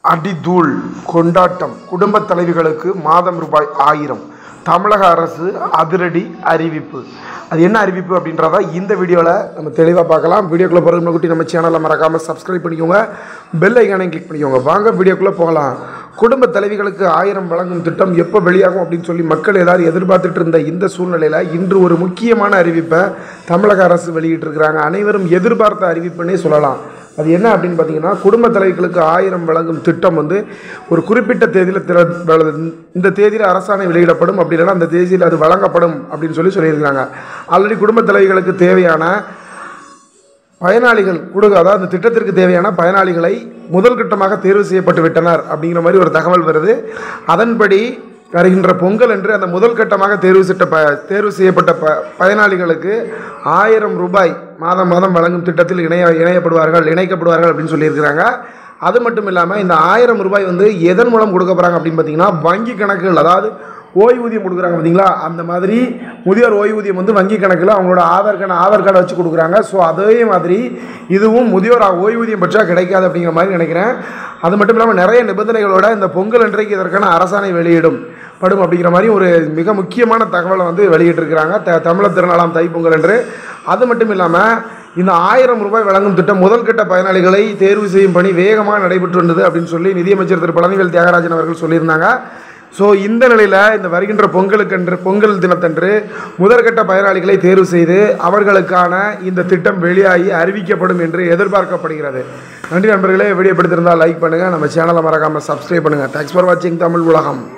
அடிதூள் கொண்டாட்டம் குடும்பத் தலைவிகளுக்கு மாதம் ரூபாய் ஆயிரம் தமிழக அரசு அதிரடி அறிவிப்பு அது என்ன அறிவிப்பு அப்படின்றத இந்த வீடியோவில் நம்ம தெளிவாக பார்க்கலாம் வீடியோக்குள்ளே போகிறதுக்கு குட்டி நம்ம சேனலை மறக்காமல் சப்ஸ்கிரைப் பண்ணிக்கோங்க பெல் ஐக்கானையும் கிளிக் பண்ணிக்கோங்க வாங்க வீடியோக்குள்ளே போகலாம் குடும்ப தலைவிகளுக்கு ஆயிரம் வழங்கும் திட்டம் எப்போ வெளியாகும் அப்படின்னு சொல்லி மக்கள் எல்லாரும் எதிர்பார்த்துட்டு இருந்த இந்த சூழ்நிலையில் இன்று ஒரு முக்கியமான அறிவிப்பை தமிழக அரசு வெளியிட்டிருக்கிறாங்க அனைவரும் எதிர்பார்த்த அறிவிப்புன்னே சொல்லலாம் அது என்ன அப்படின்னு பார்த்தீங்கன்னா குடும்ப தலைவிகளுக்கு ஆயிரம் வழங்கும் திட்டம் வந்து ஒரு குறிப்பிட்ட தேதியில் திற வ- இந்த தேதியில் அரசாணை வெளியிடப்படும் அப்படி இல்லைன்னா அந்த தேதியில் அது வழங்கப்படும் அப்படின்னு சொல்லி சொல்லியிருக்காங்க ஆல்ரெடி குடும்ப தலைவிகளுக்கு தேவையான பயனாளிகள் கொடுக்க அதாவது அந்த திட்டத்திற்கு தேவையான பயனாளிகளை முதல் கட்டமாக தேர்வு செய்யப்பட்டு விட்டனர் அப்படிங்கிற மாதிரி ஒரு தகவல் வருது அதன்படி வருகின்ற பொங்கல் என்று அந்த முதல் கட்டமாக தேர்வு செய்த ப தேர்வு செய்யப்பட்ட ப பயனாளிகளுக்கு ஆயிரம் ரூபாய் மாதம் மாதம் வழங்கும் திட்டத்தில் இணைய இணையப்படுவார்கள் இணைக்கப்படுவார்கள் அப்படின்னு சொல்லியிருக்கிறாங்க அது மட்டும் இல்லாமல் இந்த ஆயிரம் ரூபாய் வந்து எதன் மூலம் கொடுக்க போகிறாங்க அப்படின்னு பார்த்தீங்கன்னா வங்கி கணக்குகள் அதாவது ஓய்வூதியம் கொடுக்குறாங்க பார்த்தீங்களா அந்த மாதிரி முதியோர் ஓய்வூதியம் வந்து வங்கி கணக்கில் அவங்களோட ஆதார் கார்டு ஆதார் கார்டை வச்சு கொடுக்குறாங்க ஸோ அதே மாதிரி இதுவும் முதியோர் ஓய்வூதியம் பெற்றா கிடைக்காது அப்படிங்கிற மாதிரி நினைக்கிறேன் அது மட்டும் இல்லாமல் நிறைய நிபந்தனைகளோட இந்த பொங்கல் அன்றைக்கு இதற்கான அரசாணை வெளியிடும் படும் அப்படிங்கிற மாதிரி ஒரு மிக முக்கியமான தகவலை வந்து வெளியிட்டிருக்கிறாங்க த தமிழர் திருநாளாம் தைப்பொங்கல் என்று அது மட்டும் இல்லாமல் இந்த ஆயிரம் ரூபாய் வழங்கும் திட்டம் முதல் கட்ட பயனாளிகளை தேர்வு செய்யும் பணி வேகமாக நடைபெற்று வந்தது அப்படின்னு சொல்லி நிதியமைச்சர் திரு பழனிவேல் தியாகராஜன் அவர்கள் சொல்லியிருந்தாங்க ஸோ இந்த நிலையில் இந்த வருகின்ற பொங்கலுக்கன்று பொங்கல் தினத்தன்று முதற்கட்ட பயனாளிகளை தேர்வு செய்து அவர்களுக்கான இந்த திட்டம் வெளியாகி அறிவிக்கப்படும் என்று எதிர்பார்க்கப்படுகிறது நன்றி நண்பர்களே வீடியோ பிடித்திருந்தால் லைக் பண்ணுங்கள் நம்ம சேனலை மறக்காமல் சப்ஸ்கிரைப் பண்ணுங்கள் தேங்க்ஸ் ஃபார் வாட்சிங் தமிழ் உலகம்